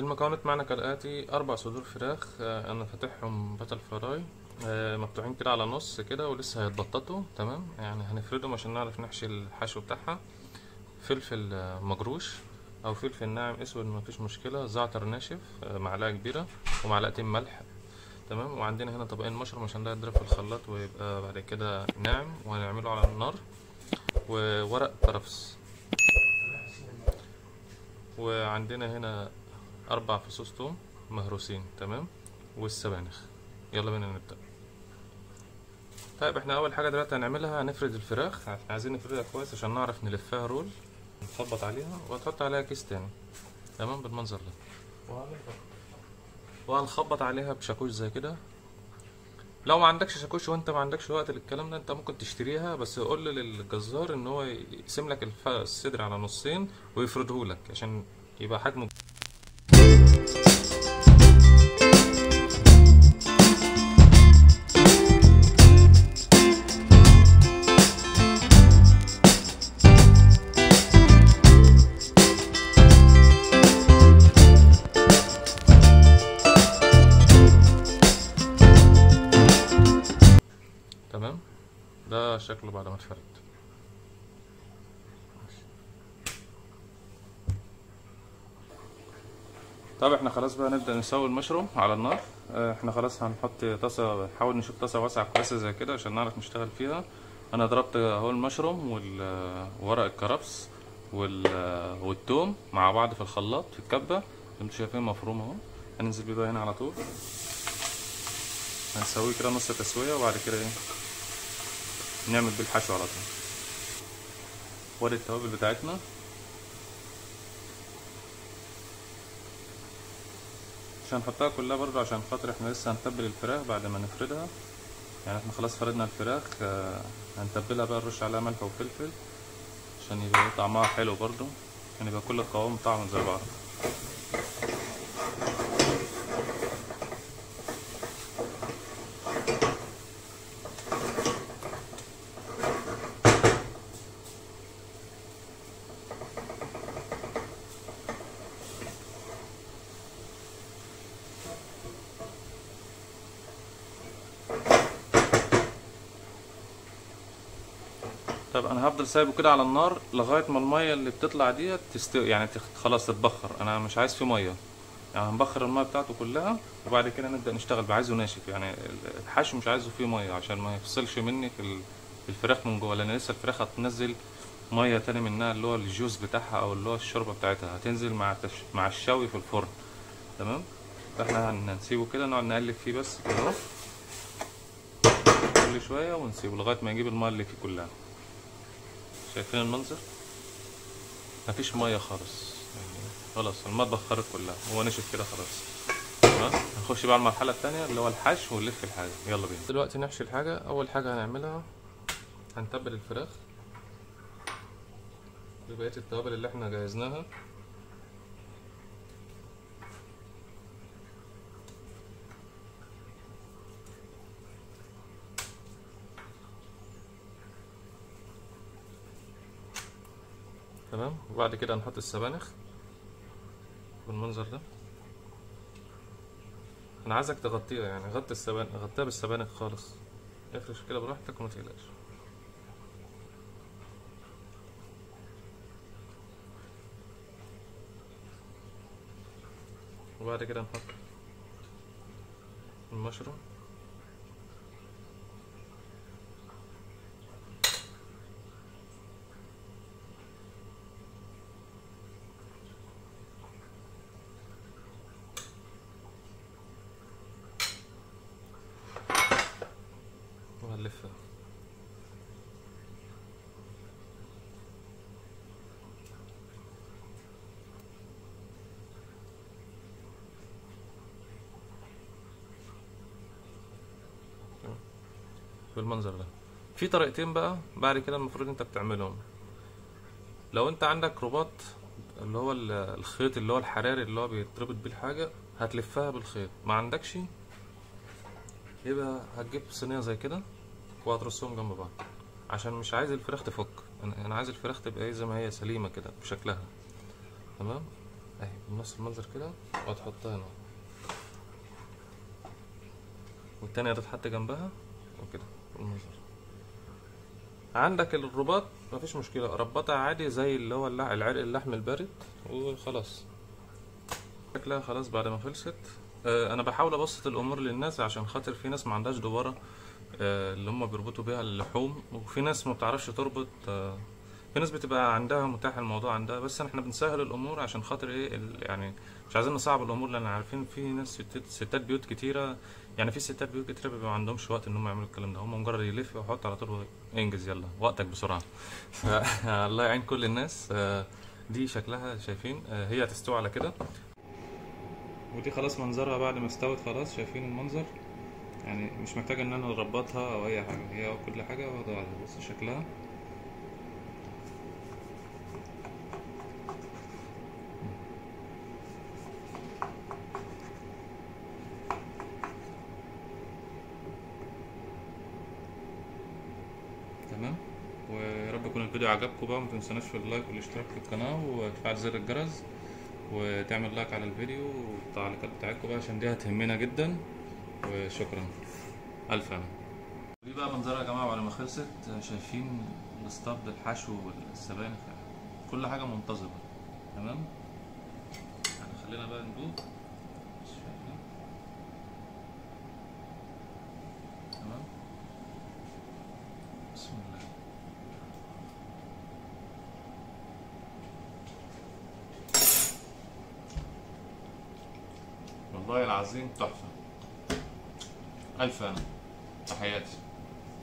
المكونات معنا كالآتي أربع صدور فراخ آه، أنا فاتحهم باتل فراي آه، مقطوعين كده على نص كده ولسه هيتبططوا تمام يعني هنفردهم عشان نعرف نحشي الحشو بتاعها فلفل آه، مجروش أو فلفل ناعم أسود مفيش مشكلة زعتر ناشف آه، معلقة كبيرة ومعلقتين ملح تمام وعندنا هنا طبقين مشروم عشان ده يتضرب في الخلاط ويبقى بعد كده ناعم وهنعمله على النار وورق كرفس وعندنا هنا أربع فصوص توم مهروسين تمام والسبانخ يلا بينا نبدأ طيب احنا أول حاجة دلوقتي هنعملها هنفرد الفراخ احنا عايزين نفردها كويس عشان نعرف نلفها رول نخبط عليها وهتحط عليها كيس تاني تمام بالمنظر ده وهنخبط عليها بشاكوش زي كده لو ما عندكش شاكوش وانت ما عندكش وقت للكلام ده انت ممكن تشتريها بس قول للجزار ان هو يقسم لك الف- الصدر على نصين ويفرده لك عشان يبقى حجمه تمام ده شكله بعد ما اتفرد طب احنا خلاص بقى نبدأ نسوي المشروم على النار اه، احنا خلاص هنحط طاسة نحاول نشوف طاسة واسعة كويسة زي كده عشان نعرف نشتغل فيها انا ضربت اهو المشروم وورق الكرفس وال- والثوم مع بعض في الخلاط في الكبة اللي انتوا شايفين مفروم اهو هننزل بيه بقى هنا على طول هنسويه كده نص تسوية وبعد كده ايه نعمل بيه الحشو على طول وادي التوابل بتاعتنا مش هنحطها كلها برضو عشان خاطر احنا لسه هنتبل الفراخ بعد ما نفردها يعني احنا خلاص فردنا الفراخ آه، هنتبلها بقى نرش عليها ملح وفلفل عشان يبقى إيه طعمها حلو برضو عشان يبقى كل القوام طعم زي بعض طب انا هفضل سايبه كده على النار لغايه ما الميه اللي بتطلع ديت تستوي يعني تخ- خلاص تتبخر انا مش عايز فيه ميه يعني هنبخر الميه بتاعته كلها وبعد كده نبدا نشتغل بقى عايزه ناشف يعني ال- الحشو مش عايزه فيه ميه عشان ما يفصلش مني في ال- في الفراخ من جوه لان لسه الفراخ هتنزل ميه تاني منها اللي هو الجوز بتاعها او اللي هو الشوربه بتاعتها هتنزل مع التش... مع الشوي في الفرن تمام فاحنا هن- هنسيبه كده نقعد نقلب فيه بس كده اهو كل شويه ونسيبه لغايه ما يجيب الميه اللي فيه كلها شايفين المنظر مفيش ميه خالص يعني خلاص الميه اتبخرت كلها هو نشف كده خلاص تمام هنخش بقى على المرحله التانية اللي هو الحشو ونلف الحاجه يلا بينا دلوقتي نحشي الحاجه اول حاجه هنعملها هنتبل الفراخ ببقيه التوابل اللي احنا جهزناها تمام وبعد كده هنحط السبانخ بالمنظر ده انا عايزك تغطيها يعني غطي السبانخ غطيها بالسبانخ خالص افرش كده براحتك وما تقلقش وبعد كده نحط المشروم وهنلفها بالمنظر ده في طريقتين بقى بعد كده المفروض انت بتعملهم لو انت عندك رباط اللي هو ال- الخيط اللي هو الحراري اللي هو بيتربط بيه الحاجة هتلفها بالخيط ما عندكش يبقى هتجيب صينية زي كده وهترصهم جنب بعض عشان مش عايز الفراخ تفك انا أنا عايز الفراخ تبقى ايه زي ما هي سليمة كده بشكلها تمام اهي بنص المنظر كده وهتحطها هنا والتانية هتتحط جنبها وكده بالمنظر عندك الرباط مفيش مشكلة ربطها عادي زي اللي هو اللع- العرق اللحم البارد وخلاص شكلها خلاص بعد ما خلصت آه، انا بحاول ابسط الامور للناس عشان خاطر في ناس ما عندهاش دوباره آه، اللي هم بيربطوا بيها اللحوم وفي ناس ما بتعرفش تربط آه، في ناس بتبقى عندها متاح الموضوع عندها بس احنا بنسهل الامور عشان خاطر ايه ال- يعني مش عايزين نصعب الامور لان عارفين في ناس ستات, ستات بيوت كتيره يعني في ستات بيوت كتيره بيبقى ما عندهمش وقت ان هم يعملوا الكلام ده هم مجرد يلف ويحط على طول انجز يلا وقتك بسرعه الله يعين كل الناس آه، دي شكلها شايفين آه، هي هتستوي على كده ودي خلاص منظرها بعد ما استوت خلاص شايفين المنظر يعني مش محتاجة ان انا اربطها او اي حاجة هي كل حاجة واخدة على بص شكلها تمام ويا رب يكون الفيديو عجبكم بقى وما تنسوناش في اللايك والاشتراك في القناة وتفعل زر الجرس وتعمل لايك على الفيديو والتعليقات بتاعتكم بقى عشان دي هتهمنا جدا وشكرا الف سلامة دي بقى منظرها يا جماعة بعد ما خلصت شايفين الاسطبل الحشو والسبانخ كل حاجة منتظمة تمام يعني خلينا بقى ندوق شايفين؟ تمام بسم الله والله العظيم تحفة ألف أنا تحياتي